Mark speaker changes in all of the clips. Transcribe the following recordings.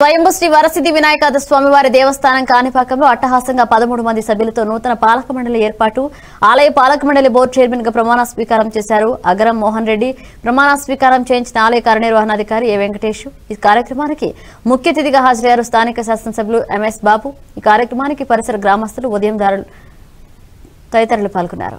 Speaker 1: స్వయంభు శ్రీ వరసిద్ధి వినాయకాద స్వామివారి దేవస్థానం కాణిపాకంలో అట్టహాసంగా పదమూడు మంది సభ్యులతో నూతన పాలక మండలి ఏర్పాటు ఆలయ పాలక మండలి బోర్డు చైర్మన్ గా ప్రమాణ స్వీకారం చేశారు అగరం మోహన్ రెడ్డి ప్రమాణ స్వీకారం చేయించిన ఆలయ కార్యనిర్వహణాధికారి ఏ వెంకటేష్ ఈ కార్యక్రమానికి ముఖ్య అతిథిగా హాజరయ్యారు స్థానిక శాసనసభ్యులు ఎంఎస్ బాబు ఈ కార్యక్రమానికి పరిసర గ్రామస్తులు ఉదయందారులు తదితరులు పాల్గొన్నారు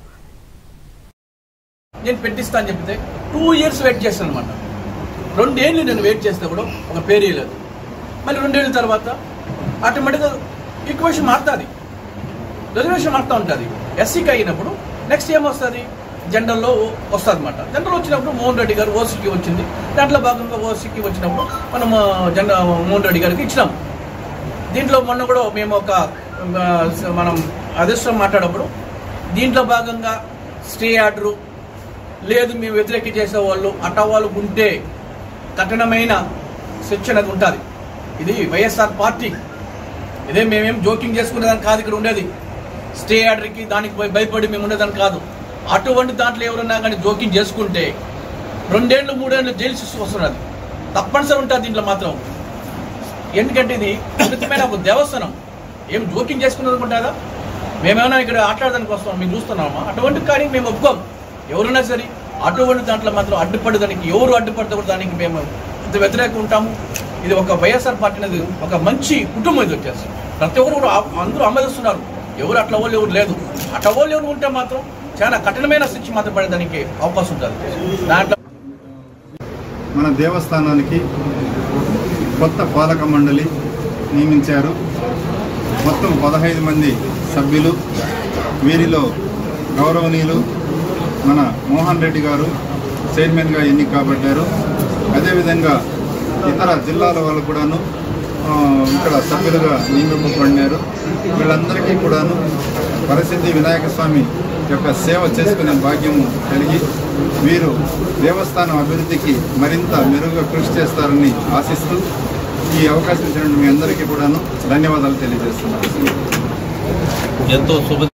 Speaker 2: నేను పెట్టిస్తా అని చెప్తే టూ ఇయర్స్ వెయిట్ చేస్తాను అనమాట రెండేళ్ళు నేను వెయిట్ చేస్తే కూడా ఒక పేరు వేయలేదు మళ్ళీ రెండేళ్ళ తర్వాత ఆటోమేటిక్గా ఈక్వేషన్ మారుతుంది రిజర్వేషన్ మారుతూ ఉంటుంది ఎస్సీకి అయినప్పుడు నెక్స్ట్ ఏం వస్తుంది జనరల్లో వస్తుంది అనమాట జనరల్ వచ్చినప్పుడు మోహన్ రెడ్డి గారు ఓసీకి వచ్చింది దాంట్లో భాగంగా ఓసీకి వచ్చినప్పుడు మనం జనరల్ మోహన్ రెడ్డి గారికి ఇచ్చినాం దీంట్లో మొన్న కూడా మేము ఒక ఆ, మనం అదృష్టం మాట్లాడప్పుడు దీంట్లో భాగంగా స్టే ఆర్డరు లేదు మేము వ్యతిరేక చేసే వాళ్ళు అట్టా వాళ్ళు ఉంటే కఠినమైన శిక్ష అనేది ఉంటుంది ఇది వైఎస్ఆర్ పార్టీ ఇదే మేమేం జోకింగ్ చేసుకునేదానికి కాదు ఇక్కడ ఉండేది స్టే ఆర్డర్కి దానికి భయ- భయపడి మేము ఉండేదానికి కాదు అటువంటి దాంట్లో ఎవరన్నా కానీ జోకింగ్ చేసుకుంటే రెండేళ్ళు మూడేళ్ళు జైలు శిక్ష వస్తున్నది తప్పనిసరి ఉంటుంది దీంట్లో మాత్రం ఎందుకంటే ఇది అద్భుతమైన ఒక దేవస్థానం ఏం జోకింగ్ చేసుకున్నది అనుకుంటారా మేమేమైనా ఇక్కడ ఆటలాడడానికి వస్తాం మేము చూస్తున్నామా అటువంటి కార్యం మేము ఒప్పుకోం ఎవరైనా సరే అటువంటి దాంట్లో మాత్రం అడ్డుపడడానికి ఎవరు అడ్డుపడితే కూడా దానికి మేము ఇంత వ్యతిరేకంగా ఉంటాము ఇది ఒక వైఎస్ఆర్ పార్టీ అనేది ఒక మంచి కుటుంబం ఇది వచ్చేసి ప్రతి ఒక్కరు కూడా ఆ- అందరూ ఆమోదిస్తున్నారు ఎవరు అట్లా వాళ్ళు ఎవరు లేదు అట్లా వాళ్ళు ఎవరు ఉంటే మాత్రం చాలా కఠినమైన శిక్ష మాత్రం పడేదానికి అవకాశం ఉంటుంది దాంట్లో
Speaker 3: మన దేవస్థానానికి కొత్త పాలక మండలి నియమించారు మొత్తం పదహైదు మంది సభ్యులు వీరిలో గౌరవనీయులు మన మోహన్ రెడ్డి గారు చైర్మన్గా ఎన్నిక కాబట్టారు అదేవిధంగా ఇతర జిల్లాల వాళ్ళు కూడాను ఆ, ఇక్కడ సభ్యులుగా నియమింపబడినారు వీళ్ళందరికీ కూడాను ప్రసిద్ధి వినాయక స్వామి యొక్క సేవ చేసుకునే భాగ్యము కలిగి వీరు దేవస్థానం అభివృద్ధికి మరింత మెరుగ్గా కృషి చేస్తారని ఆశిస్తూ ఈ అవకాశం ఇచ్చిన మీ అందరికీ కూడాను ధన్యవాదాలు తెలియజేస్తున్నాను
Speaker 4: ఎంతో శుభ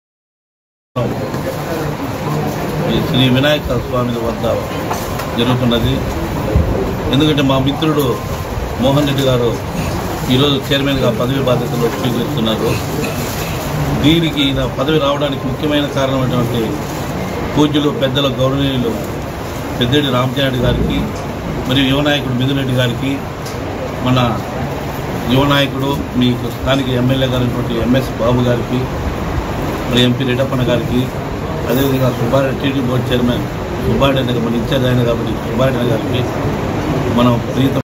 Speaker 4: ఈ శ్రీ వినాయక స్వామి వద్ద జరుగుతున్నది ఎందుకంటే మా మిత్రుడు మోహన్ రెడ్డి గారు ఈరోజు చైర్మన్గా పదవి బాధ్యతలు స్వీకరిస్తున్నారు దీనికి ఈయన పదవి రావడానికి ముఖ్యమైన కారణమైనటువంటి పూజ్యులు పెద్దల గౌరవనీయులు పెద్దిరెడ్డి రామచంద్ర గారికి మరియు యువనాయకుడు మిథున్ రెడ్డి గారికి మన యువనాయకుడు మీకు స్థానిక ఎమ్మెల్యే గారైనటువంటి ఎంఎస్ బాబు గారికి మరి ఎంపీ రెడ్డప్పన్న గారికి అదేవిధంగా Subbareddy TD board chairman Subbareddy మన ఇన్ఛార్జ్ అయిన కాబట్టి సుబ్బారెడ్డి గారికి మనం ప్రీతం